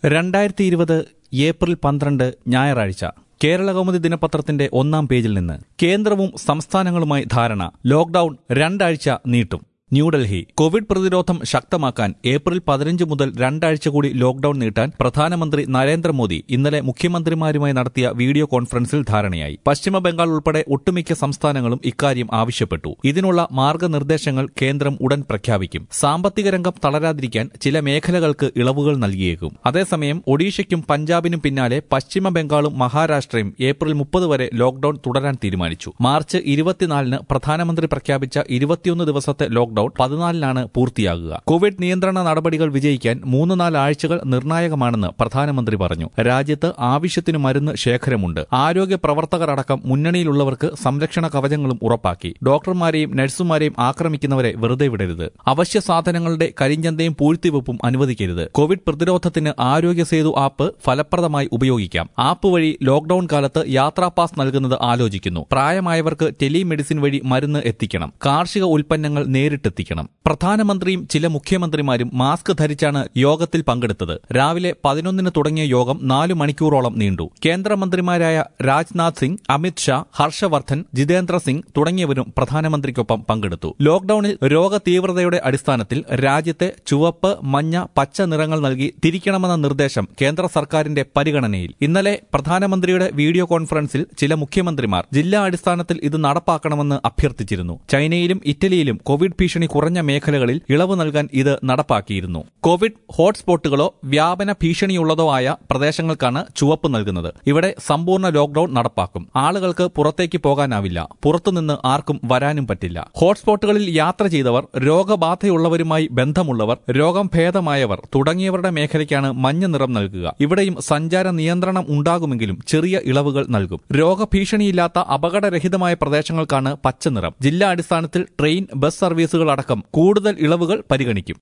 രണ്ടായിരത്തി ഇരുപത് ഏപ്രിൽ പന്ത്രണ്ട് ഞായറാഴ്ച കേരളകൗമുദി ദിനപത്രത്തിന്റെ ഒന്നാം പേജിൽ നിന്ന് കേന്ദ്രവും സംസ്ഥാനങ്ങളുമായി ധാരണ ലോക്ഡൌൺ രണ്ടാഴ്ച നീട്ടും ന്യൂഡൽഹി കോവിഡ് പ്രതിരോധം ശക്തമാക്കാൻ ഏപ്രിൽ പതിനഞ്ച് മുതൽ രണ്ടാഴ്ച കൂടി ലോക്ഡൌൺ നീട്ടാൻ പ്രധാനമന്ത്രി നരേന്ദ്രമോദി ഇന്നലെ മുഖ്യമന്ത്രിമാരുമായി നടത്തിയ വീഡിയോ കോൺഫറൻസിൽ ധാരണയായി പശ്ചിമ ബംഗാൾ ഉൾപ്പെടെ ഒട്ടുമിക്ക സംസ്ഥാനങ്ങളും ഇക്കാര്യം ആവശ്യപ്പെട്ടു ഇതിനുള്ള മാർഗനിർദ്ദേശങ്ങൾ കേന്ദ്രം ഉടൻ പ്രഖ്യാപിക്കും സാമ്പത്തിക രംഗം തളരാതിരിക്കാൻ ചില മേഖലകൾക്ക് ഇളവുകൾ നൽകിയേക്കും അതേസമയം ഒഡീഷയ്ക്കും പഞ്ചാബിനും പിന്നാലെ പശ്ചിമ ബംഗാളും മഹാരാഷ്ട്രയും ഏപ്രിൽ മുപ്പത് വരെ ലോക്ഡൌൺ തുടരാൻ തീരുമാനിച്ചു മാർച്ച് ഇരുപത്തിനാലിന് പ്രധാനമന്ത്രി പ്രഖ്യാപിച്ച ഇരുപത്തിയൊന്ന് ദിവസത്തെ ലോക്ഡൌൺ പതിനാലിനാണ് പൂർത്തിയാകുക കോവിഡ് നിയന്ത്രണ നടപടികൾ വിജയിക്കാൻ മൂന്ന് നാല് ആഴ്ചകൾ നിർണായകമാണെന്ന് പ്രധാനമന്ത്രി പറഞ്ഞു രാജ്യത്ത് ആവശ്യത്തിന് മരുന്ന് ശേഖരമുണ്ട് ആരോഗ്യ പ്രവർത്തകർ അടക്കം മുന്നണിയിലുള്ളവർക്ക് സംരക്ഷണ കവചങ്ങളും ഉറപ്പാക്കി ഡോക്ടർമാരെയും നഴ്സുമാരെയും ആക്രമിക്കുന്നവരെ വെറുതെ വിടരുത് അവശ്യ സാധനങ്ങളുടെ കരിഞ്ചന്തയും പൂഴ്ത്തിവെപ്പും അനുവദിക്കരുത് കോവിഡ് പ്രതിരോധത്തിന് ആരോഗ്യ സേതു ആപ്പ് ഫലപ്രദമായി ഉപയോഗിക്കാം ആപ്പ് വഴി ലോക്ഡൌൺ കാലത്ത് യാത്രാ പാസ് നൽകുന്നത് ആലോചിക്കുന്നു പ്രായമായവർക്ക് ടെലിമെഡിസിൻ വഴി മരുന്ന് എത്തിക്കണം കാർഷിക ഉൽപ്പന്നങ്ങൾ നേരിട്ടെത്തിക്കണം പ്രധാനമന്ത്രിയും ചില മുഖ്യമന്ത്രിമാരും മാസ്ക് ധരിച്ചാണ് യോഗത്തിൽ പങ്കെടുത്തത് രാവിലെ പതിനൊന്നിന് തുടങ്ങിയ യോഗം നാലു മണിക്കൂറോളം നീണ്ടു കേന്ദ്രമന്ത്രിമാരായ രാജ്നാഥ് സിംഗ് അമിത് ഷാ ഹർഷവർദ്ധൻ ജിതേന്ദ്ര സിംഗ് തുടങ്ങിയവരും പ്രധാനമന്ത്രിക്കൊപ്പം പങ്കെടുത്തു ലോക്ഡൌണിൽ രോഗ തീവ്രതയുടെ അടിസ്ഥാനത്തിൽ രാജ്യത്തെ ചുവപ്പ് മഞ്ഞ പച്ച നിറങ്ങൾ നൽകി തിരിക്കണമെന്ന നിർദ്ദേശം കേന്ദ്ര സർക്കാരിന്റെ പരിഗണനയിൽ ഇന്നലെ പ്രധാനമന്ത്രിയുടെ വീഡിയോ കോൺഫറൻസിൽ ചില മുഖ്യമന്ത്രിമാർ ജില്ലാ അടിസ്ഥാനത്തിൽ ഇത് നടപ്പാക്കണമെന്ന് അഭ്യർത്ഥിച്ചിരുന്നു ചൈനയിലും ഇറ്റലിയിലും കോവിഡ് ഭീഷണി കുറഞ്ഞ മേഖലകളിൽ ഇളവ് നൽകാൻ ഇത് നടപ്പാക്കിയിരുന്നു കോവിഡ് ഹോട്ട്സ്പോട്ടുകളോ വ്യാപന ഭീഷണിയുള്ളതോ ആയ പ്രദേശങ്ങൾക്കാണ് ചുവപ്പ് നൽകുന്നത് ഇവിടെ സമ്പൂർണ്ണ ലോക്ഡൌൺ നടപ്പാക്കും ആളുകൾക്ക് പുറത്തേക്ക് പോകാനാവില്ല പുറത്തുനിന്ന് ആർക്കും വരാനും പറ്റില്ല ഹോട്ട്സ്പോട്ടുകളിൽ യാത്ര ചെയ്തവർ രോഗബാധയുള്ളവരുമായി ബന്ധമുള്ളവർ രോഗം ഭേദമായവർ തുടങ്ങിയവരുടെ മേഖലയ്ക്കാണ് മഞ്ഞ നിറം നൽകുക ഇവിടെയും സഞ്ചാര നിയന്ത്രണം ഉണ്ടാകുമെങ്കിലും ചെറിയ ഇളവുകൾ നൽകും രോഗഭീഷണിയില്ലാത്ത അപകടരഹിതമായ പ്രദേശങ്ങൾക്കാണ് പച്ച നിറം ജില്ലാ അടിസ്ഥാനത്തിൽ ട്രെയിൻ ബസ് സർവീസുകൾ അടക്കം കൂടുതൽ ഇളവുകൾ പരിഗണിക്കും